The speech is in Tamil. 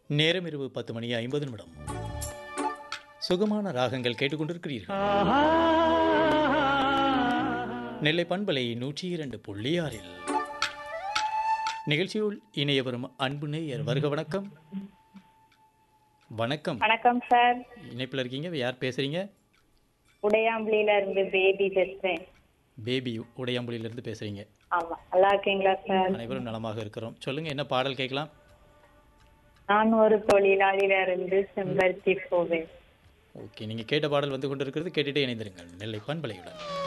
நேரம் இரவு பத்து மணி ஐம்பது நிமிடம் சுகமான ராகங்கள் கேட்டுக்கொண்டிருக்கிறீர்கள் நெல்லை பண்பலை நூற்றி இரண்டு புள்ளி ஆறில் நிகழ்ச்சியுள் இணைய வரும் அன்பு நேயர் வருக வணக்கம் வணக்கம் வணக்கம் சார் இணைப்பில் இருக்கீங்க யார் பேசுறீங்க உடையாம்புலியில இருந்து பேபி பேசுறேன் பேபி உடையாம்புலியிலிருந்து பேசுறீங்க ஆமா நல்லா இருக்கீங்களா சார் அனைவரும் நலமாக இருக்கிறோம் சொல்லுங்க என்ன பாடல் கேட்கலாம் நான் ஒரு தொழிலாளியில இருந்து செம்பருத்தி போவேன் ஓகே நீங்கள் கேட்ட பாடல் வந்து கொண்டிருக்கிறது கேட்டுட்டே இணைந்திருங்கள் நெல்லை பண்பலையுடன்